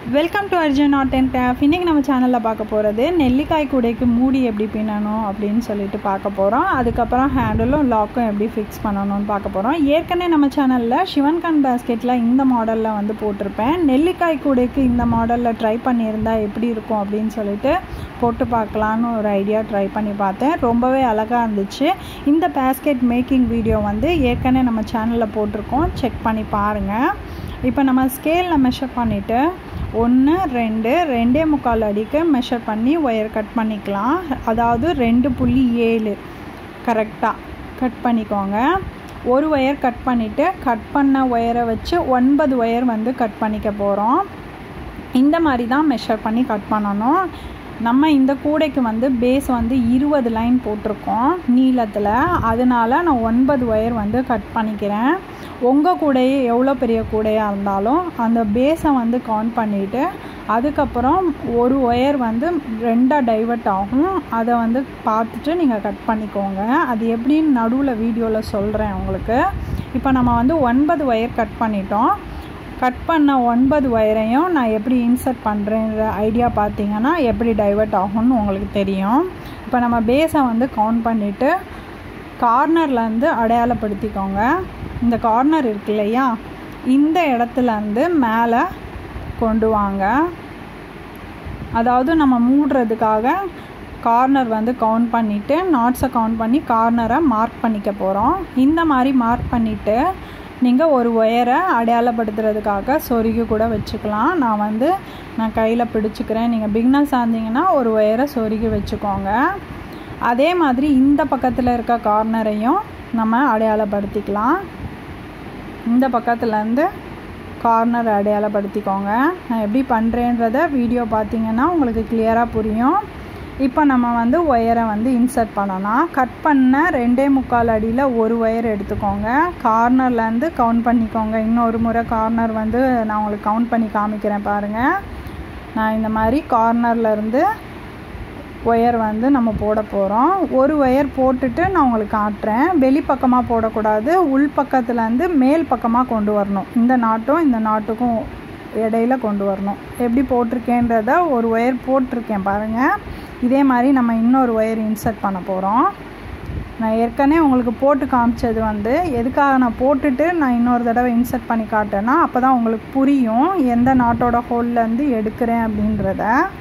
welcome to Arjun art and craft இன்றைக்கி நம்ம சேனலில் பார்க்க போகிறது நெல்லிக்காய் கூடைக்கு மூடி எப்படி பின்னணும் அப்படின்னு சொல்லிட்டு பார்க்க போகிறோம் அதுக்கப்புறம் ஹேண்டிலும் லாக்கும் எப்படி ஃபிக்ஸ் பண்ணணும்னு பார்க்க போகிறோம் ஏற்கனவே நம்ம சேனலில் சிவன்கான் பேஸ்கெட்டில் இந்த மாடலில் வந்து போட்டிருப்பேன் நெல்லிக்காய் கூடைக்கு இந்த மாடலில் ட்ரை பண்ணியிருந்தா எப்படி இருக்கும் அப்படின்னு சொல்லிட்டு போட்டு பார்க்கலான்னு ஒரு ஐடியா ட்ரை பண்ணி பார்த்தேன் ரொம்பவே அழகாக இருந்துச்சு இந்த பேஸ்கெட் மேக்கிங் வீடியோ வந்து ஏற்கனவே நம்ம சேனலில் போட்டிருக்கோம் செக் பண்ணி பாருங்கள் இப்போ நம்ம ஸ்கேலில் மெஷர் பண்ணிவிட்டு ஒன்று ரெண்டு ரெண்டே முக்கால் அடிக்கு மெஷர் பண்ணி ஒயர் கட் பண்ணிக்கலாம் அதாவது ரெண்டு புள்ளி ஏழு கரெக்டாக கட் பண்ணிக்கோங்க ஒரு ஒயர் கட் பண்ணிவிட்டு கட் பண்ண ஒயரை வச்சு ஒன்பது ஒயர் வந்து கட் பண்ணிக்க போகிறோம் இந்த மாதிரி தான் மெஷர் பண்ணி கட் பண்ணணும் நம்ம இந்த கூடைக்கு வந்து பேஸ் வந்து இருபது லைன் போட்டிருக்கோம் நீளத்தில் அதனால நான் ஒன்பது ஒயர் வந்து கட் பண்ணிக்கிறேன் உங்கள் கூடையே எவ்வளோ பெரிய கூடையாக இருந்தாலும் அந்த பேஸை வந்து கவுண்ட் பண்ணிவிட்டு அதுக்கப்புறம் ஒரு ஒயர் வந்து ரெண்டாக டைவர்ட் ஆகும் அதை வந்து பார்த்துட்டு நீங்கள் கட் பண்ணிக்கோங்க அது எப்படின்னு நடுவில் வீடியோவில் சொல்கிறேன் உங்களுக்கு இப்போ நம்ம வந்து ஒன்பது ஒயர் கட் பண்ணிட்டோம் கட் பண்ண ஒன்பது ஒயரையும் நான் எப்படி இன்சர்ட் பண்ணுறேன்ற ஐடியா பார்த்தீங்கன்னா எப்படி டைவர்ட் ஆகும்னு உங்களுக்கு தெரியும் இப்போ நம்ம பேஸை வந்து கவுண்ட் பண்ணிவிட்டு கார்னர்லேருந்து அடையாளப்படுத்திக்கோங்க இந்த கார்னர் இருக்கு இல்லையா இந்த இடத்துலேருந்து மேலே கொண்டு வாங்க அதாவது நம்ம மூடுறதுக்காக கார்னர் வந்து கவுண்ட் பண்ணிவிட்டு நாட்ஸை கவுண்ட் பண்ணி கார்னரை மார்க் பண்ணிக்க போகிறோம் இந்த மாதிரி மார்க் பண்ணிவிட்டு நீங்கள் ஒரு ஒயரை அடையாளப்படுத்துறதுக்காக சொருகி கூட வச்சுக்கலாம் நான் வந்து நான் கையில் பிடிச்சிக்கிறேன் நீங்கள் பிக்னஸ் ஆந்திங்கன்னா ஒரு ஒயரை சொருகி வச்சுக்கோங்க அதே மாதிரி இந்த பக்கத்தில் இருக்க கார்னரையும் நம்ம அடையாளப்படுத்திக்கலாம் இந்த பக்கத்துலேருந்து கார்னர் அடையாளப்படுத்திக்கோங்க நான் எப்படி பண்ணுறேன்றத வீடியோ பார்த்தீங்கன்னா உங்களுக்கு கிளியராக புரியும் இப்போ நம்ம வந்து ஒயரை வந்து இன்சர்ட் பண்ணலாம் கட் பண்ண ரெண்டே முக்கால் அடியில் ஒரு ஒயர் எடுத்துக்கோங்க கார்னர்லேருந்து கவுண்ட் பண்ணிக்கோங்க இன்னொரு முறை கார்னர் வந்து நான் உங்களுக்கு கவுண்ட் பண்ணி காமிக்கிறேன் பாருங்கள் நான் இந்த மாதிரி கார்னர்லேருந்து ஒயர் வந்து நம்ம போட போகிறோம் ஒரு ஒயர் போட்டுட்டு நான் உங்களுக்கு காட்டுறேன் வெளிப்பக்கமாக போடக்கூடாது உள் பக்கத்துலேருந்து மேல் பக்கமாக கொண்டு வரணும் இந்த நாட்டும் இந்த நாட்டுக்கும் இடையில கொண்டு வரணும் எப்படி போட்டிருக்கேன்றத ஒரு ஒயர் போட்டிருக்கேன் பாருங்கள் இதே மாதிரி நம்ம இன்னொரு ஒயர் இன்சர்ட் பண்ண போகிறோம் நான் ஏற்கனவே உங்களுக்கு போட்டு காமிச்சது வந்து எதுக்காக நான் போட்டுட்டு நான் இன்னொரு தடவை இன்சர்ட் பண்ணி காட்டேன்னா அப்போ தான் உங்களுக்கு புரியும் எந்த நாட்டோட ஹோல்லேருந்து எடுக்கிறேன் அப்படின்றத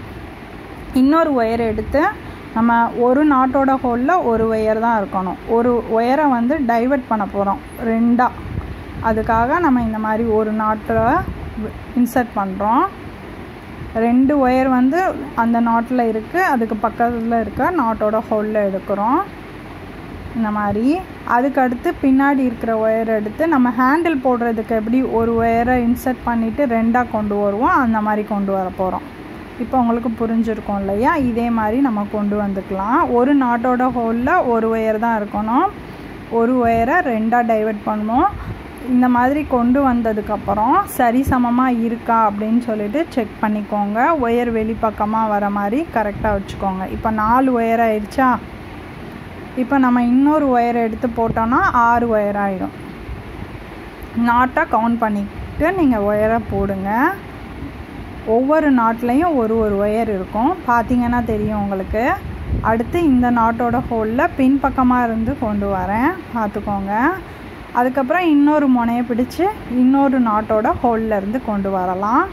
இன்னொரு ஒயர் எடுத்து நம்ம ஒரு நாட்டோட ஹோலில் ஒரு ஒயர் தான் இருக்கணும் ஒரு ஒயரை வந்து டைவர்ட் பண்ண போகிறோம் ரெண்டாக அதுக்காக நம்ம இந்த மாதிரி ஒரு நாட்டை இன்சர்ட் பண்ணுறோம் ரெண்டு ஒயர் வந்து அந்த நாட்டில் இருக்குது அதுக்கு பக்கத்தில் இருக்க நாட்டோட ஹோலில் எடுக்கிறோம் இந்த மாதிரி அதுக்கடுத்து பின்னாடி இருக்கிற ஒயர் எடுத்து நம்ம ஹேண்டில் போடுறதுக்கு எப்படி ஒரு ஒயரை இன்சர்ட் பண்ணிவிட்டு ரெண்டாக கொண்டு வருவோம் அந்த மாதிரி கொண்டு வர போகிறோம் இப்போ உங்களுக்கு புரிஞ்சிருக்கும் இல்லையா இதே மாதிரி நம்ம கொண்டு வந்துக்கலாம் ஒரு நாட்டோட ஹோலில் ஒரு ஒயர் தான் இருக்கணும் ஒரு ஒயரை ரெண்டாக டைவர்ட் பண்ணுவோம் இந்த மாதிரி கொண்டு வந்ததுக்கப்புறம் சரி சமமாக இருக்கா அப்படின்னு சொல்லிட்டு செக் பண்ணிக்கோங்க ஒயர் வெளிப்பக்கமாக வர மாதிரி கரெக்டாக வச்சுக்கோங்க இப்போ நாலு ஒயர் ஆயிடுச்சா இப்போ நம்ம இன்னொரு ஒயர் எடுத்து போட்டோன்னா ஆறு ஒயர் ஆயிடும் நாட்டாக கவுண்ட் பண்ணிட்டு நீங்கள் ஒயரை போடுங்க ஒவ்வொரு நாட்லேயும் ஒரு ஒரு ஒயர் இருக்கும் பார்த்தீங்கன்னா தெரியும் உங்களுக்கு அடுத்து இந்த நாட்டோட ஹோலில் பின்பக்கமாக இருந்து கொண்டு வரேன் பார்த்துக்கோங்க அதுக்கப்புறம் இன்னொரு முனையை பிடிச்சி இன்னொரு நாட்டோட ஹோலில் இருந்து கொண்டு வரலாம்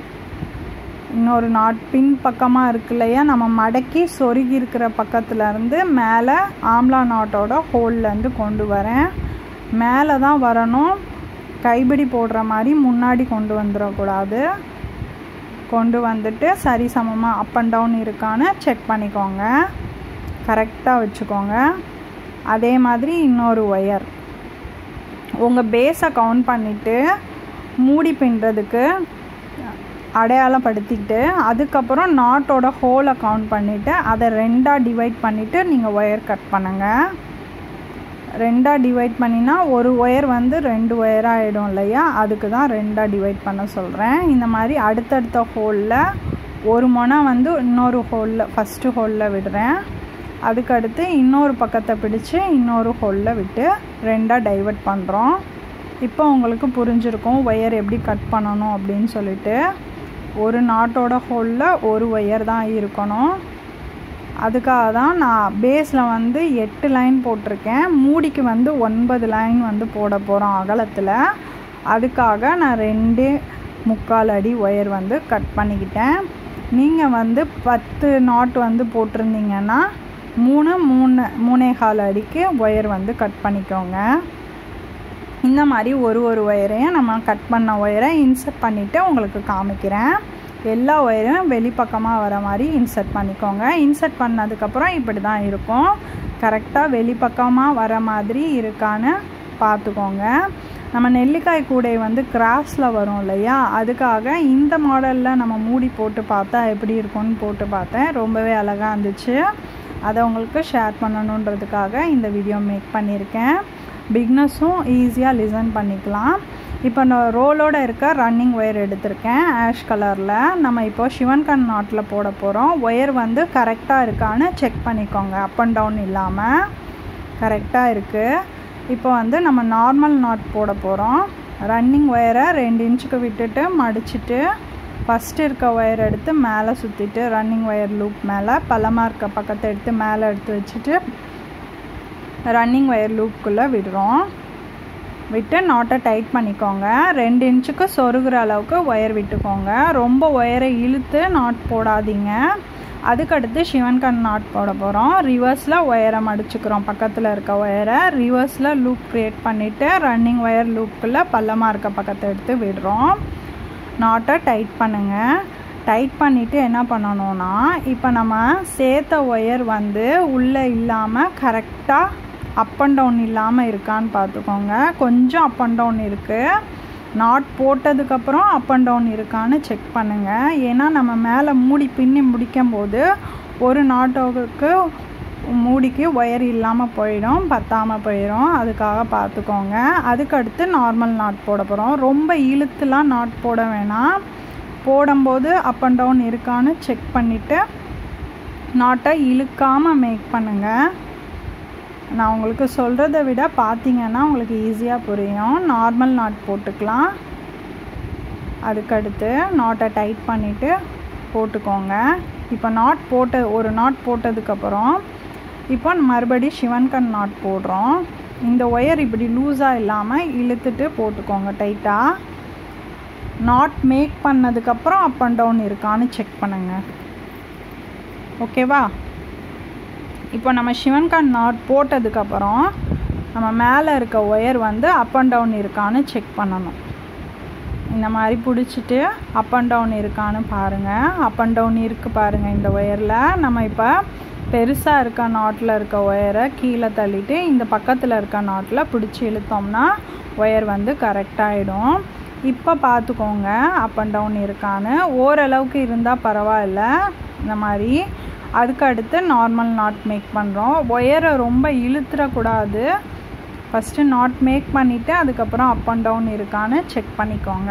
இன்னொரு நாட் பின் பக்கமாக இருக்கு இல்லையா நம்ம மடக்கி சொருகி இருக்கிற பக்கத்துலேருந்து மேலே ஆம்லா நாட்டோட ஹோல்லேருந்து கொண்டு வரேன் மேலே தான் வரணும் கைபிடி போடுற மாதிரி முன்னாடி கொண்டு வந்துடக்கூடாது கொண்டு வந்துட்டு சரி சமமாக அப் அண்ட் டவுன் இருக்கான்னு செக் பண்ணிக்கோங்க கரெக்டாக வச்சுக்கோங்க அதே மாதிரி இன்னொரு ஒயர் உங்கள் பேஸை கவுண்ட் பண்ணிவிட்டு மூடி பின்னுறதுக்கு அடையாளப்படுத்திக்கிட்டு அதுக்கப்புறம் நாட்டோட ஹோலை கவுண்ட் பண்ணிவிட்டு அதை ரெண்டாக டிவைட் பண்ணிவிட்டு நீங்கள் ஒயர் கட் பண்ணுங்கள் ரெண்டாக டிவைட் பண்ணினா ஒரு ஒயர் வந்து ரெண்டு ஒயராக ஆகிடும் இல்லையா அதுக்கு தான் ரெண்டாக டிவைட் பண்ண சொல்கிறேன் இந்த மாதிரி அடுத்தடுத்த ஹோலில் ஒரு முனை வந்து இன்னொரு ஹோலில் ஃபஸ்ட்டு ஹோலில் விடுறேன் அதுக்கடுத்து இன்னொரு பக்கத்தை பிடிச்சி இன்னொரு ஹோலில் விட்டு ரெண்டாக டைவர்ட் பண்ணுறோம் இப்போ உங்களுக்கு புரிஞ்சிருக்கும் ஒயர் எப்படி கட் பண்ணணும் அப்படின்னு சொல்லிட்டு ஒரு நாட்டோட ஹோலில் ஒரு ஒயர் தான் இருக்கணும் அதுக்காக தான் நான் பேஸில் வந்து எட்டு லைன் போட்டிருக்கேன் மூடிக்கு வந்து ஒன்பது லைன் வந்து போட போகிறோம் அகலத்தில் அதுக்காக நான் ரெண்டே முக்கால் அடி ஒயர் வந்து கட் பண்ணிக்கிட்டேன் நீங்கள் வந்து பத்து நாட் வந்து போட்டிருந்தீங்கன்னா மூணு மூணு மூணே கால் அடிக்கு ஒயர் வந்து கட் பண்ணிக்கோங்க இந்த மாதிரி ஒரு ஒரு ஒயரையும் நம்ம கட் பண்ண ஒயரை இன்சர்ட் பண்ணிவிட்டு உங்களுக்கு காமிக்கிறேன் எல்லா ஒயரும் வெளிப்பக்கமாக வர மாதிரி இன்சர்ட் பண்ணிக்கோங்க இன்சர்ட் பண்ணதுக்கப்புறம் இப்படி தான் இருக்கும் கரெக்டாக வெளிப்பக்கமாக வர மாதிரி இருக்கான்னு பார்த்துக்கோங்க நம்ம நெல்லிக்காய் கூடை வந்து கிராஸில் வரும் இல்லையா அதுக்காக இந்த மாடலில் நம்ம மூடி போட்டு பார்த்தா எப்படி இருக்கும்னு போட்டு பார்த்தேன் ரொம்பவே அழகாக இருந்துச்சு அதை உங்களுக்கு ஷேர் பண்ணணுன்றதுக்காக இந்த வீடியோ மேக் பண்ணியிருக்கேன் பிக்னஸும் ஈஸியாக லிசன் பண்ணிக்கலாம் இப்போ நான் ரோலோடு இருக்க ரன்னிங் ஒயர் எடுத்திருக்கேன் ஆஷ் கலரில் நம்ம இப்போ சிவன்கண் நாட்டில் போட போகிறோம் ஒயர் வந்து கரெக்டாக இருக்கான்னு செக் பண்ணிக்கோங்க அப் அண்ட் டவுன் இல்லாமல் கரெக்டாக இருக்குது இப்போ வந்து நம்ம நார்மல் நாட் போட போகிறோம் ரன்னிங் ஒயரை ரெண்டு இன்ச்சுக்கு விட்டுட்டு மடிச்சுட்டு ஃபஸ்ட்டு இருக்க ஒயர் எடுத்து மேலே சுற்றிட்டு ரன்னிங் ஒயர் லூப் மேலே பள்ளமாக இருக்க பக்கத்தை எடுத்து மேலே எடுத்து வச்சுட்டு ரன்னிங் ஒயர் லூப்புக்குள்ளே விடுறோம் விட்டு நாட்டை டைட் பண்ணிக்கோங்க ரெண்டு இன்ச்சுக்கு சொருகிற அளவுக்கு ஒயர் விட்டுக்கோங்க ரொம்ப ஒயரை இழுத்து நாட் போடாதீங்க அதுக்கடுத்து சிவன்கண் நாட் போட போகிறோம் ரிவர்ஸில் ஒயரை மடிச்சுக்கிறோம் பக்கத்தில் இருக்க ஒயரை ரிவர்ஸில் லூப் க்ரியேட் பண்ணிவிட்டு ரன்னிங் ஒயர் லூப்புக்குள்ளே பள்ளமாக இருக்க பக்கத்தை எடுத்து விடுறோம் நாட்டை டைட் பண்ணுங்கள் டைட் பண்ணிவிட்டு என்ன பண்ணணும்னா இப்போ நம்ம சேர்த்த ஒயர் வந்து உள்ளே இல்லாமல் கரெக்டாக அப் அண்ட் டவுன் இல்லாமல் இருக்கான்னு பார்த்துக்கோங்க கொஞ்சம் அப் அண்ட் டவுன் இருக்குது நாட் போட்டதுக்கப்புறம் அப் அண்ட் டவுன் இருக்கான்னு செக் பண்ணுங்கள் ஏன்னா நம்ம மேலே மூடி பின்னி முடிக்கும் போது ஒரு நாட்டோவுக்கு மூடிக்கு ஒயர் இல்லாமல் போயிடும் பத்தாமல் போயிடும் அதுக்காக பார்த்துக்கோங்க அதுக்கடுத்து நார்மல் நாட் போட போகிறோம் ரொம்ப இழுத்துலாம் நாட் போட வேணாம் போடும்போது அப் அண்ட் டவுன் இருக்கான்னு செக் பண்ணிவிட்டு நாட்டை இழுக்காமல் மேக் பண்ணுங்கள் நான் உங்களுக்கு சொல்கிறத விட பார்த்தீங்கன்னா உங்களுக்கு ஈஸியாக புரியும் நார்மல் நாட் போட்டுக்கலாம் அதுக்கடுத்து நாட்டை டைட் பண்ணிவிட்டு போட்டுக்கோங்க இப்போ நாட் போட்ட ஒரு நாட் போட்டதுக்கப்புறம் இப்போ மறுபடி சிவன்கண் நாட் போடுறோம் இந்த ஒயர் இப்படி லூஸாக இல்லாமல் இழுத்துட்டு போட்டுக்கோங்க டைட்டாக நாட் மேக் பண்ணதுக்கப்புறம் அப் அண்ட் டவுன் இருக்கான்னு செக் பண்ணுங்கள் ஓகேவா இப்போ நம்ம சிவன்கண் நாட் போட்டதுக்கப்புறம் நம்ம மேலே இருக்க ஒயர் வந்து அப் அண்ட் டவுன் இருக்கான்னு செக் பண்ணணும் இந்த மாதிரி பிடிச்சிட்டு அப் அண்ட் டவுன் இருக்கான்னு பாருங்கள் அப் அண்ட் டவுன் இருக்குது பாருங்கள் இந்த ஒயரில் நம்ம இப்போ பெருசாக இருக்க நாட்டில் இருக்க ஒயரை கீழே தள்ளிட்டு இந்த பக்கத்தில் இருக்க நாட்டில் பிடிச்சி இழுத்தோம்னா ஒயர் வந்து கரெக்டாகிடும் இப்போ பார்த்துக்கோங்க அப் அண்ட் டவுன் இருக்கான்னு ஓரளவுக்கு இருந்தால் பரவாயில்ல இந்த மாதிரி அதுக்கு அடுத்து நார்மல் நாட் மேக் பண்ணுறோம் ஒயரை ரொம்ப இழுத்துறக்கூடாது ஃபஸ்ட்டு நாட் மேக் பண்ணிவிட்டு அதுக்கப்புறம் அப் அண்ட் டவுன் இருக்கான்னு செக் பண்ணிக்கோங்க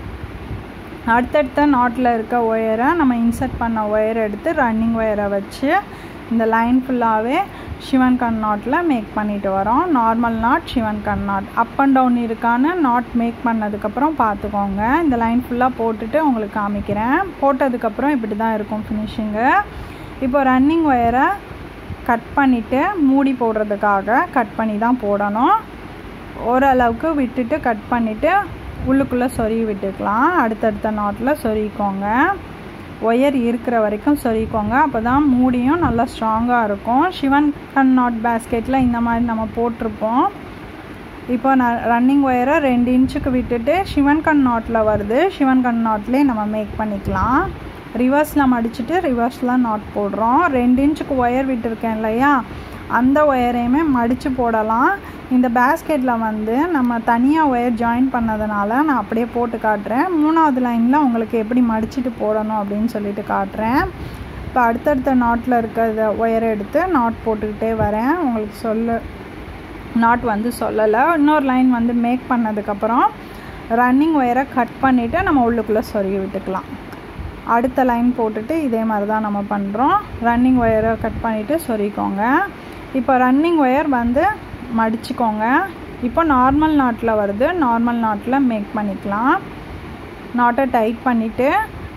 அடுத்தடுத்த நாட்டில் இருக்க ஒயரை நம்ம இன்சர்ட் பண்ண ஒயர் எடுத்து ரன்னிங் ஒயரை வச்சு இந்த லைன் ஃபுல்லாகவே சிவன் கண் நாட்டில் மேக் பண்ணிட்டு வரோம் நார்மல் நாட் சிவன் கண் நாட் அப் அண்ட் டவுன் இருக்கான்னு நாட் மேக் பண்ணதுக்கப்புறம் பார்த்துக்கோங்க இந்த லைன் ஃபுல்லாக போட்டுட்டு உங்களுக்கு காமிக்கிறேன் போட்டதுக்கப்புறம் இப்படி தான் இருக்கும் ஃபினிஷிங்கு இப்போ ரன்னிங் ஒயரை கட் பண்ணிவிட்டு மூடி போடுறதுக்காக கட் பண்ணி தான் போடணும் ஓரளவுக்கு விட்டுட்டு கட் பண்ணிவிட்டு உள்ளுக்குள்ளே சொருகி விட்டுக்கலாம் அடுத்தடுத்த நாட்டில் சொருகிக்கோங்க ஒயர் இருக்கிற வரைக்கும் சொருகிக்கோங்க அப்போ தான் மூடியும் நல்லா ஸ்ட்ராங்காக இருக்கும் சிவன் கண் நாட் பேஸ்கெட்டில் இந்த மாதிரி நம்ம போட்டிருப்போம் இப்போ நான் ரன்னிங் ஒயரை ரெண்டு இன்ச்சுக்கு விட்டுட்டு சிவன் கண் நாட்டில் வருது சிவன் கண் நாட்லேயே நம்ம மேக் பண்ணிக்கலாம் ரிவர்ஸில் மடிச்சுட்டு ரிவர்ஸில் நாட் போடுறோம் ரெண்டு இன்ச்சுக்கு ஒயர் விட்டுருக்கேன் இல்லையா அந்த ஒயரையுமே மடித்து போடலாம் இந்த பேஸ்கெட்டில் வந்து நம்ம தனியாக ஒயர் ஜாயின் பண்ணதுனால நான் அப்படியே போட்டு காட்டுறேன் மூணாவது லைனில் உங்களுக்கு எப்படி மடிச்சுட்டு போடணும் அப்படின்னு சொல்லிட்டு காட்டுறேன் இப்போ அடுத்தடுத்த நாட்டில் இருக்கிற ஒயரை எடுத்து நாட் போட்டுக்கிட்டே வரேன் உங்களுக்கு சொல்ல நாட் வந்து சொல்லலை இன்னொரு லைன் வந்து மேக் பண்ணதுக்கப்புறம் ரன்னிங் ஒயரை கட் பண்ணிவிட்டு நம்ம உள்ளுக்குள்ளே சொருகி விட்டுக்கலாம் அடுத்த லைன் போட்டுட்டு இதே மாதிரி தான் நம்ம பண்ணுறோம் ரன்னிங் ஒயரை கட் பண்ணிவிட்டு சொருகிக்கோங்க இப்போ ரன்னிங் ஒயர் வந்து மடிச்சுக்கோங்க இப்போ நார்மல் நாட்டில் வருது நார்மல் நாட்டில் மேக் பண்ணிக்கலாம் நாட்டை டைட் பண்ணிவிட்டு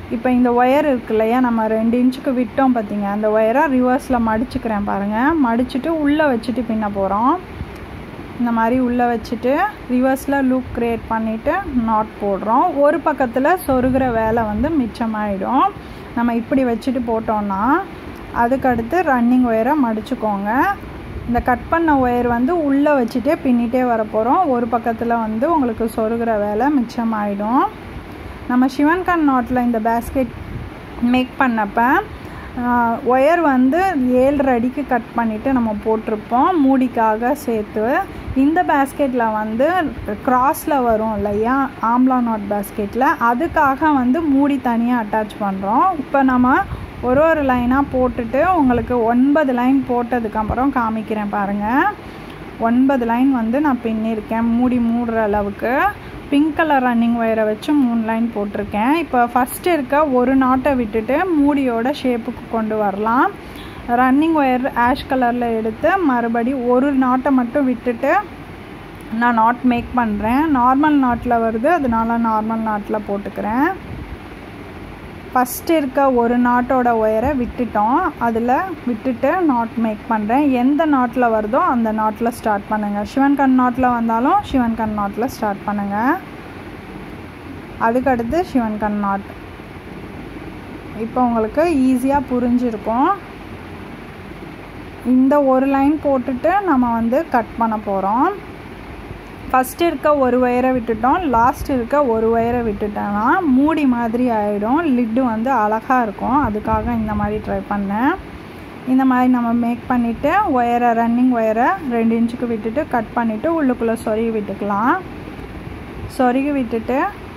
இப்போ இந்த ஒயர் இருக்கு இல்லையா நம்ம ரெண்டு இன்ச்சுக்கு விட்டோம் பார்த்தீங்க அந்த ஒயரை ரிவர்ஸில் மடிச்சுக்கிறேன் பாருங்கள் மடிச்சுட்டு உள்ளே வச்சுட்டு பின்ன போகிறோம் இந்த மாதிரி உள்ளே வச்சுட்டு ரிவர்ஸில் லூப் க்ரியேட் பண்ணிவிட்டு நாட் போடுறோம் ஒரு பக்கத்தில் சொருகிற வேலை வந்து மிச்சமாயிடும் நம்ம இப்படி வச்சுட்டு போட்டோம்னா அதுக்கடுத்து ரன்னிங் ஒயரை மடிச்சுக்கோங்க இந்த கட் பண்ண ஒயர் வந்து உள்ளே வச்சுட்டே பின்னிட்டே வர போகிறோம் ஒரு பக்கத்தில் வந்து உங்களுக்கு சொருகிற வேலை மிச்சமாயிடும் நம்ம சிவன்கண் நாட்டில் இந்த பேஸ்கெட் மேக் பண்ணப்போ ஒயர் வந்து ஏழரை அடிக்கு கட் பண்ணிவிட்டு நம்ம போட்டிருப்போம் மூடிக்காக சேர்த்து இந்த பேஸ்கெட்டில் வந்து க்ராஸில் வரும் இல்லையா ஆம்லா நாட் பேஸ்கெட்டில் அதுக்காக வந்து மூடி தனியாக அட்டாச் பண்ணுறோம் இப்போ நம்ம ஒரு ஒரு லைனாக போட்டுட்டு உங்களுக்கு ஒன்பது லைன் போட்டதுக்கப்புறம் காமிக்கிறேன் பாருங்கள் ஒன்பது லைன் வந்து நான் பின்னிருக்கேன் மூடி மூடுற அளவுக்கு பிங்க் கலர் ரன்னிங் ஒயரை வச்சு மூணு லைன் போட்டிருக்கேன் இப்போ ஃபஸ்ட்டு இருக்க ஒரு நாட்டை விட்டுட்டு மூடியோட ஷேப்புக்கு கொண்டு வரலாம் ரன்னிங் ஒயர் ஆஷ் கலரில் எடுத்து மறுபடி ஒரு நாட்டை மட்டும் விட்டுட்டு நான் நாட் மேக் பண்ணுறேன் நார்மல் நாட்டில் வருது அதனால நார்மல் நாட்டில் போட்டுக்கிறேன் ஃபஸ்ட்டு இருக்க ஒரு நாட்டோட ஒயரை விட்டுட்டோம் அதில் விட்டுட்டு நாட் மேக் பண்ணுறேன் எந்த நாட்டில் வருதோ அந்த நாட்டில் ஸ்டார்ட் பண்ணுங்கள் சிவன் கண் நாட்டில் வந்தாலும் சிவன் கண் நாட்டில் ஸ்டார்ட் பண்ணுங்கள் அதுக்கடுத்து சிவன் கண் நாட் இப்போ உங்களுக்கு ஈஸியாக புரிஞ்சிருக்கும் இந்த ஒரு லைன் போட்டுட்டு நம்ம வந்து கட் பண்ண போகிறோம் ஃபஸ்ட்டு இருக்க ஒரு ஒயரை விட்டுட்டோம் லாஸ்ட் இருக்க ஒரு ஒயரை விட்டுட்டோன்னா மூடி மாதிரி ஆகிடும் லிட்டு வந்து அழகாக இருக்கும் அதுக்காக இந்த மாதிரி ட்ரை பண்ணேன் இந்த மாதிரி நம்ம மேக் பண்ணிவிட்டு ஒயரை ரன்னிங் ஒயரை ரெண்டு இன்ச்சுக்கு விட்டுட்டு கட் பண்ணிவிட்டு உள்ளுக்குள்ளே சொருகி விட்டுக்கலாம் சொருகி விட்டுட்டு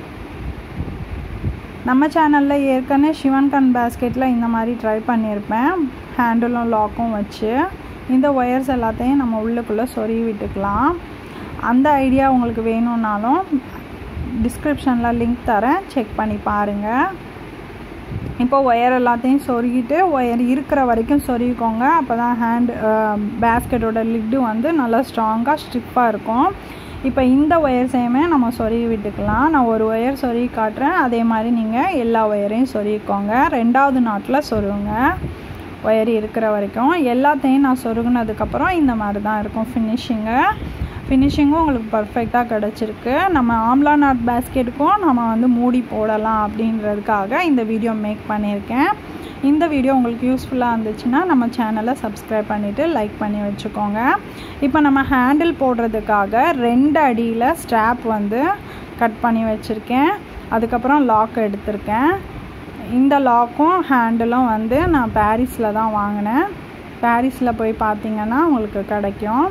நம்ம சேனலில் ஏற்கனவே சிவன் கண் பேஸ்கெட்டில் இந்த மாதிரி ட்ரை பண்ணியிருப்பேன் ஹேண்டிலும் லாக்கும் வச்சு இந்த ஒயர்ஸ் எல்லாத்தையும் நம்ம உள்ளுக்குள்ளே சொருகி விட்டுக்கலாம் அந்த ஐடியா உங்களுக்கு வேணும்னாலும் டிஸ்கிரிப்ஷனில் லிங்க் தரேன் செக் பண்ணி பாருங்கள் இப்போ ஒயர் எல்லாத்தையும் சொருகிட்டு ஒயர் இருக்கிற வரைக்கும் சொருகிக்கோங்க அப்போ தான் ஹேண்ட் பேஸ்கெட்டோட லிட்டு வந்து நல்லா ஸ்ட்ராங்காக ஸ்ட்ரிப்பாக இருக்கும் இப்போ இந்த ஒயர்ஸையுமே நம்ம சொருகி விட்டுக்கலாம் நான் ஒரு ஒயர் சொருகி காட்டுறேன் அதே மாதிரி நீங்கள் எல்லா ஒயரையும் சொருகிக்கோங்க ரெண்டாவது நாட்டில் சொருகுங்க ஒயர் இருக்கிற வரைக்கும் எல்லாத்தையும் நான் சொருகுனதுக்கப்புறம் இந்த மாதிரி தான் இருக்கும் ஃபினிஷிங்கு ஃபினிஷிங்கும் உங்களுக்கு பர்ஃபெக்டாக கிடச்சிருக்கு நம்ம ஆம்லா நாட் பேஸ்கெட்டுக்கும் நம்ம வந்து மூடி போடலாம் அப்படின்றதுக்காக இந்த வீடியோ மேக் பண்ணியிருக்கேன் இந்த வீடியோ உங்களுக்கு யூஸ்ஃபுல்லாக இருந்துச்சுன்னா நம்ம சேனலை சப்ஸ்கிரைப் பண்ணிவிட்டு லைக் பண்ணி வச்சுக்கோங்க இப்போ நம்ம ஹேண்டில் போடுறதுக்காக ரெண்டு அடியில் ஸ்ட்ராப் வந்து கட் பண்ணி வச்சுருக்கேன் அதுக்கப்புறம் லாக் எடுத்திருக்கேன் இந்த லாக்கும் ஹேண்டிலும் வந்து நான் பாரிஸில் தான் வாங்கினேன் பாரிஸில் போய் பார்த்தீங்கன்னா உங்களுக்கு கிடைக்கும்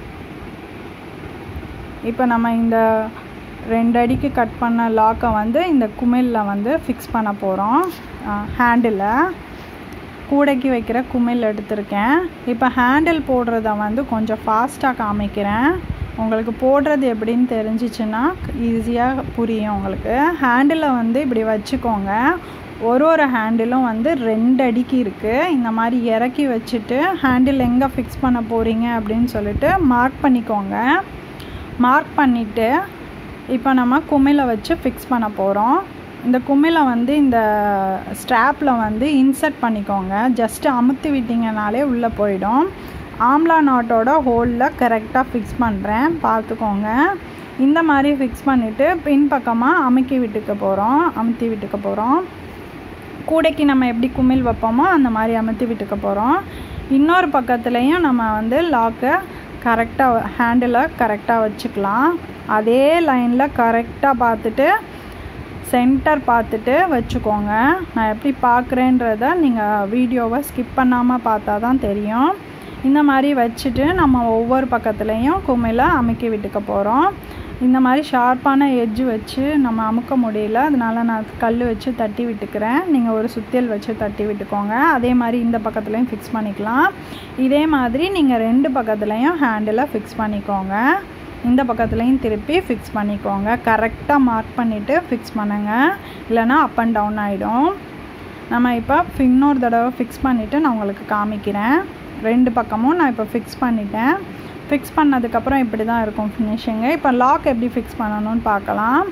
இப்போ நம்ம இந்த ரெண்டு அடிக்கு கட் பண்ண லாக்கை வந்து இந்த குமிழில் வந்து ஃபிக்ஸ் பண்ண போகிறோம் ஹேண்டில் கூடைக்கு வைக்கிற குமிழ் எடுத்திருக்கேன் இப்போ ஹேண்டில் போடுறத வந்து கொஞ்சம் ஃபாஸ்ட்டாக காமிக்கிறேன் உங்களுக்கு போடுறது எப்படின்னு தெரிஞ்சிச்சுன்னா ஈஸியாக புரியும் உங்களுக்கு ஹேண்டிலை வந்து இப்படி வச்சுக்கோங்க ஒரு ஒரு ஹேண்டிலும் வந்து ரெண்டு அடிக்கு இருக்குது இந்த மாதிரி இறக்கி வச்சுட்டு ஹேண்டில் எங்கே ஃபிக்ஸ் பண்ண போகிறீங்க அப்படின்னு சொல்லிட்டு மார்க் பண்ணிக்கோங்க மார்க் பண்ணிவிட்டு இப்போ நம்ம குமிழை வச்சு ஃபிக்ஸ் பண்ண போகிறோம் இந்த குமிழை வந்து இந்த ஸ்ட்ராப்பில் வந்து இன்சர்ட் பண்ணிக்கோங்க ஜஸ்ட்டு அமுத்தி விட்டிங்கனாலே உள்ளே போயிடும் ஆம்லா நாட்டோட ஹோலில் கரெக்டாக ஃபிக்ஸ் பண்ணுறேன் பார்த்துக்கோங்க இந்த மாதிரி ஃபிக்ஸ் பண்ணிவிட்டு பின்பக்கமாக அமுக்கி விட்டுக்க போகிறோம் அமுத்தி விட்டுக்க போகிறோம் கூடைக்கு நம்ம எப்படி குமிழ் வைப்போமோ அந்த மாதிரி அமுத்தி விட்டுக்க போகிறோம் இன்னொரு பக்கத்துலேயும் நம்ம வந்து லாக்கை கரெக்டாக ஹேண்டிலை கரெக்டாக வச்சுக்கலாம் அதே லைனில் கரெக்டாக பார்த்துட்டு சென்டர் பார்த்துட்டு வச்சுக்கோங்க நான் எப்படி பார்க்குறேன்றத நீங்கள் வீடியோவை ஸ்கிப் பண்ணாமல் பார்த்தா தான் தெரியும் இந்த மாதிரி வச்சுட்டு நம்ம ஒவ்வொரு பக்கத்துலேயும் குமிழை அமுக்கி விட்டுக்க போகிறோம் இந்த மாதிரி ஷார்ப்பான எட்ஜு வச்சு நம்ம அமுக்க முடியல அதனால நான் கல் வச்சு தட்டி விட்டுக்கிறேன் நீங்கள் ஒரு சுத்தியல் வச்சு தட்டி விட்டுக்கோங்க அதே மாதிரி இந்த பக்கத்துலேயும் ஃபிக்ஸ் பண்ணிக்கலாம் இதே மாதிரி நீங்கள் ரெண்டு பக்கத்துலேயும் ஹேண்டில் ஃபிக்ஸ் பண்ணிக்கோங்க இந்த பக்கத்துலேயும் திருப்பி ஃபிக்ஸ் பண்ணிக்கோங்க கரெக்டாக மார்க் பண்ணிவிட்டு ஃபிக்ஸ் பண்ணுங்கள் இல்லைனா அப் அண்ட் டவுன் ஆகிடும் நம்ம இப்போ இன்னொரு தடவை ஃபிக்ஸ் பண்ணிவிட்டு நான் உங்களுக்கு காமிக்கிறேன் ரெண்டு பக்கமும் நான் இப்போ ஃபிக்ஸ் பண்ணிட்டேன் ஃபிக்ஸ் பண்ணதுக்கப்புறம் இப்படி தான் இருக்கும் ஃபினிஷிங்கு இப்போ லாக் எப்படி ஃபிக்ஸ் பண்ணணும்னு பார்க்கலாம்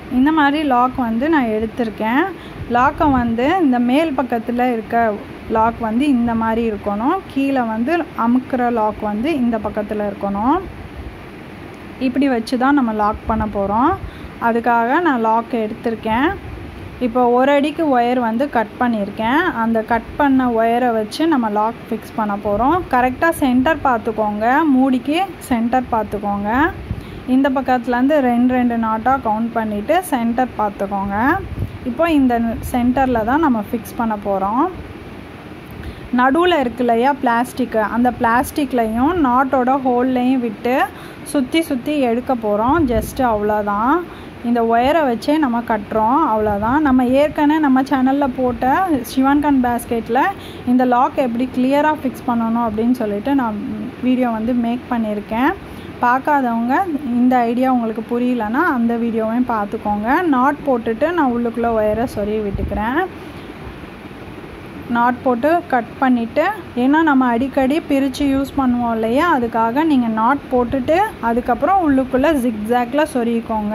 இந்த மாதிரி லாக் வந்து நான் எடுத்திருக்கேன் லாக்கை வந்து இந்த மேல் பக்கத்தில் இருக்க லாக் வந்து இந்த மாதிரி இருக்கணும் கீழே வந்து அமுக்கிற லாக் வந்து இந்த பக்கத்தில் இருக்கணும் இப்படி வச்சு தான் நம்ம லாக் பண்ண போகிறோம் அதுக்காக நான் லாக் எடுத்திருக்கேன் இப்போ ஒரு அடிக்கு ஒயர் வந்து கட் பண்ணியிருக்கேன் அந்த கட் பண்ண ஒயரை வச்சு நம்ம லாக் ஃபிக்ஸ் பண்ண போகிறோம் கரெக்டாக சென்டர் பார்த்துக்கோங்க மூடிக்கு சென்டர் பார்த்துக்கோங்க இந்த பக்கத்துலேருந்து ரெண்டு ரெண்டு நாட்டாக கவுண்ட் பண்ணிவிட்டு சென்டர் பார்த்துக்கோங்க இப்போ இந்த சென்டரில் தான் நம்ம ஃபிக்ஸ் பண்ண போகிறோம் நடுவில் இருக்கு இல்லையா பிளாஸ்டிக்கு அந்த பிளாஸ்டிக்லையும் நாட்டோட ஹோல்லையும் விட்டு சுற்றி சுற்றி எடுக்க போகிறோம் ஜஸ்ட்டு அவ்வளோதான் இந்த ஒயரை வச்சே நம்ம கட்டுறோம் அவ்வளோதான் நம்ம ஏற்கனவே நம்ம சேனலில் போட்ட சிவான்கான் பேஸ்கெட்டில் இந்த லாக் எப்படி கிளியராக ஃபிக்ஸ் பண்ணணும் அப்படின்னு சொல்லிட்டு நான் வீடியோ வந்து மேக் பண்ணியிருக்கேன் பார்க்காதவங்க இந்த ஐடியா உங்களுக்கு புரியலன்னா அந்த வீடியோவையும் பார்த்துக்கோங்க நாட் போட்டுட்டு நான் உள்ளுக்குள்ளே ஒயரை சொருகி விட்டுக்கிறேன் நாட் போட்டு கட் பண்ணிவிட்டு ஏன்னா நம்ம அடிக்கடி பிரித்து யூஸ் பண்ணுவோம் இல்லையா அதுக்காக நீங்கள் நாட் போட்டுட்டு அதுக்கப்புறம் உள்ளுக்குள்ளே ஜிக்ஸாக்டில் சொருகிக்கோங்க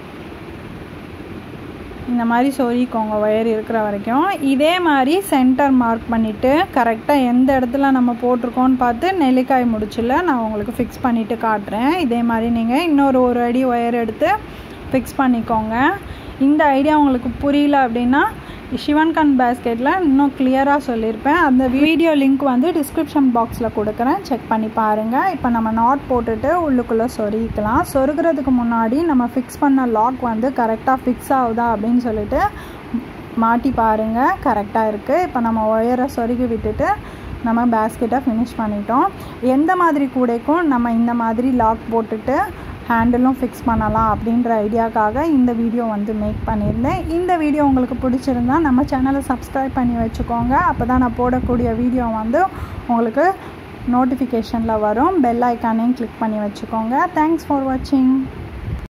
இந்த மாதிரி சொருகிக்கோங்க ஒயர் இருக்கிற வரைக்கும் இதே மாதிரி சென்டர் மார்க் பண்ணிவிட்டு கரெக்டாக எந்த இடத்துல நம்ம போட்டிருக்கோன்னு பார்த்து நெல்லிக்காய் முடிச்சில் நான் உங்களுக்கு ஃபிக்ஸ் பண்ணிவிட்டு காட்டுறேன் இதே மாதிரி நீங்கள் இன்னொரு ஒரு அடி ஒயர் எடுத்து ஃபிக்ஸ் பண்ணிக்கோங்க இந்த ஐடியா உங்களுக்கு புரியல அப்படின்னா சிவன்கான் பேஸ்கெட்டில் இன்னும் கிளியராக சொல்லியிருப்பேன் அந்த வீடியோ லிங்க் வந்து டிஸ்கிரிப்ஷன் பாக்ஸில் கொடுக்குறேன் செக் பண்ணி பாருங்கள் இப்போ நம்ம நாட் போட்டுட்டு உள்ளுக்குள்ளே சொருகிக்கலாம் சொருகிறதுக்கு முன்னாடி நம்ம ஃபிக்ஸ் பண்ண லாக் வந்து கரெக்டாக ஃபிக்ஸ் ஆகுதா அப்படின்னு சொல்லிட்டு மாட்டி பாருங்கள் கரெக்டாக இருக்குது இப்போ நம்ம ஒயரை சொருகி விட்டுட்டு நம்ம பேஸ்கெட்டை ஃபினிஷ் பண்ணிட்டோம் எந்த மாதிரி கூடைக்கும் நம்ம இந்த மாதிரி லாக் போட்டுட்டு ஹேண்டிலும் ஃபிக்ஸ் பண்ணலாம் அப்படின்ற ஐடியாக்காக இந்த வீடியோ வந்து மேக் பண்ணியிருந்தேன் இந்த வீடியோ உங்களுக்கு பிடிச்சிருந்தா நம்ம சேனலை சப்ஸ்கிரைப் பண்ணி வச்சுக்கோங்க அப்போ தான் நான் போடக்கூடிய வீடியோ வந்து உங்களுக்கு நோட்டிஃபிகேஷனில் வரும் பெல் ஐக்கானையும் கிளிக் பண்ணி வச்சுக்கோங்க தேங்க்ஸ் ஃபார் வாட்சிங்